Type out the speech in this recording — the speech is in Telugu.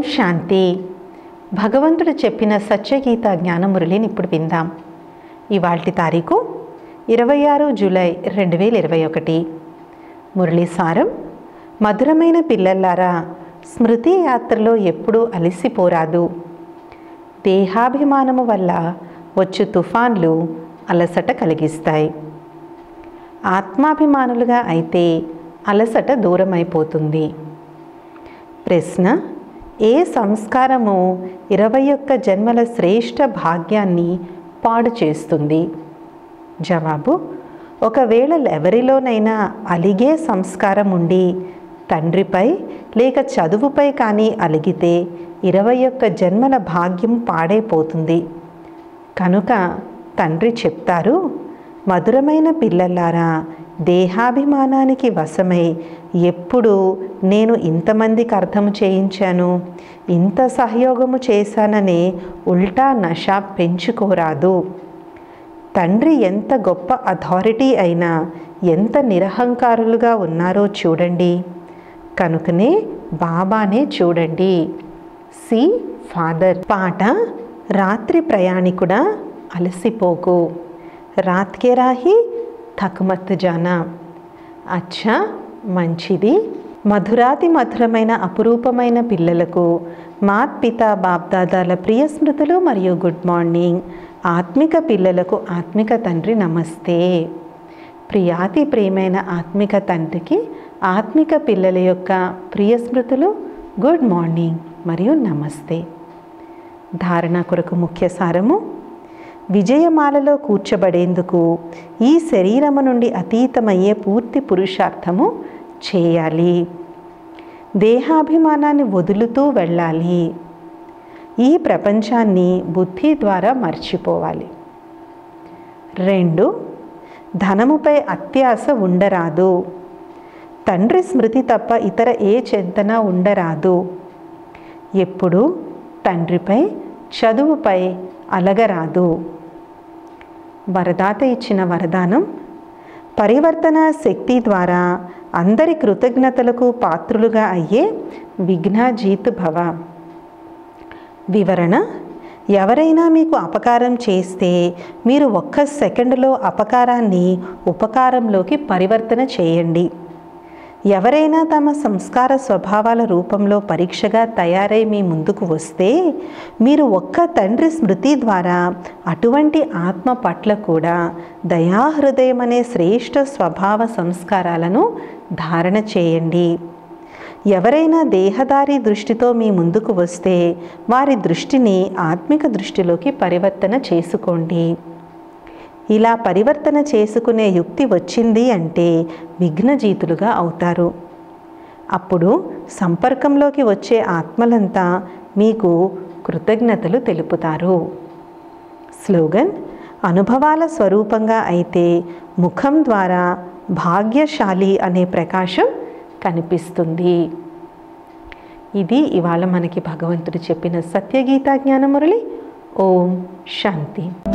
శాంతి భగవంతుడు చెప్పిన సత్యగీత జ్ఞానమురళిని ఇప్పుడు విందాం ఇవాల్టి తారీఖు ఇరవై ఆరు జూలై రెండు వేల ఇరవై ఒకటి మురళీ సారం మధురమైన పిల్లల్లారా స్మృతి యాత్రలో ఎప్పుడూ అలసిపోరాదు దేహాభిమానము వల్ల వచ్చు తుఫాన్లు అలసట కలిగిస్తాయి ఆత్మాభిమానులుగా అయితే అలసట దూరమైపోతుంది ప్రశ్న ఏ సంస్కారము ఇరవై ఒక్క జన్మల శ్రేష్ఠ భాగ్యాన్ని పాడు చేస్తుంది జవాబు ఒకవేళ ఎవరిలోనైనా అలిగే సంస్కారం ఉండి తండ్రిపై లేక చదువుపై కానీ అలిగితే ఇరవై ఒక్క జన్మల భాగ్యం పాడైపోతుంది కనుక తండ్రి చెప్తారు మధురమైన పిల్లలారా దేహాభిమానానికి వశమై ఎప్పుడు నేను ఇంతమందికి అర్థం చేయించాను ఇంత సహయోగము చేశాననే ఉల్టా నష పెంచుకోరాదు తండ్రి ఎంత గొప్ప అథారిటీ అయినా ఎంత నిరహంకారులుగా ఉన్నారో చూడండి కనుకనే బాబానే చూడండి సి ఫాదర్ పాట రాత్రి ప్రయాణికుడా అలసిపోకు రాత్కే రాహి థక్మత్ జానా అచ్చా మంచిది మధురాతి మధురమైన అపురూపమైన పిల్లలకు మాత్ పిత బాప్దాదాల ప్రియ స్మృతులు మరియు గుడ్ మార్నింగ్ ఆత్మిక పిల్లలకు ఆత్మిక తండ్రి నమస్తే ప్రియాతి ప్రియమైన ఆత్మిక తండ్రికి ఆత్మిక పిల్లల యొక్క ప్రియ స్మృతులు గుడ్ మార్నింగ్ మరియు నమస్తే ధారణ కొరకు ముఖ్య సారము విజయమాలలో కూర్చబడేందుకు ఈ శరీరము నుండి అతీతమయ్యే పూర్తి పురుషార్థము చేయాలి దేహాభిమానాన్ని వదులుతూ వెళ్ళాలి ఈ ప్రపంచాన్ని బుద్ధి ద్వారా మర్చిపోవాలి రెండు ధనముపై అత్యాస ఉండరాదు తండ్రి స్మృతి తప్ప ఇతర ఏ చింతన ఉండరాదు ఎప్పుడు తండ్రిపై చదువుపై అలగరాదు వరదాత ఇచ్చిన వరదానం పరివర్తన శక్తి ద్వారా అందరి కృతజ్ఞతలకు పాత్రులుగా అయ్యే విఘ్నజీత్ భవ వివరణ ఎవరైనా మీకు అపకారం చేస్తే మీరు ఒక్క సెకండ్లో అపకారాన్ని ఉపకారంలోకి పరివర్తన చేయండి ఎవరైనా తమ సంస్కార స్వభావాల రూపంలో పరీక్షగా తయారై మీ ముందుకు వస్తే మీరు ఒక్క తండ్రి స్మృతి ద్వారా అటువంటి ఆత్మ పట్ల కూడా దయాహృదయం అనే శ్రేష్ఠ స్వభావ సంస్కారాలను ధారణ చేయండి ఎవరైనా దేహదారి దృష్టితో మీ ముందుకు వస్తే వారి దృష్టిని ఆత్మిక దృష్టిలోకి పరివర్తన చేసుకోండి ఇలా పరివర్తన చేసుకునే యుక్తి వచ్చింది అంటే విఘ్నజీతులుగా అవుతారు అప్పుడు సంపర్కంలోకి వచ్చే ఆత్మలంతా మీకు కృతజ్ఞతలు తెలుపుతారు స్లోగన్ అనుభవాల స్వరూపంగా అయితే ముఖం ద్వారా భాగ్యశాలి అనే ప్రకాశం కనిపిస్తుంది ఇది ఇవాళ మనకి భగవంతుడు చెప్పిన సత్యగీతా జ్ఞానమురళి ఓం శాంతి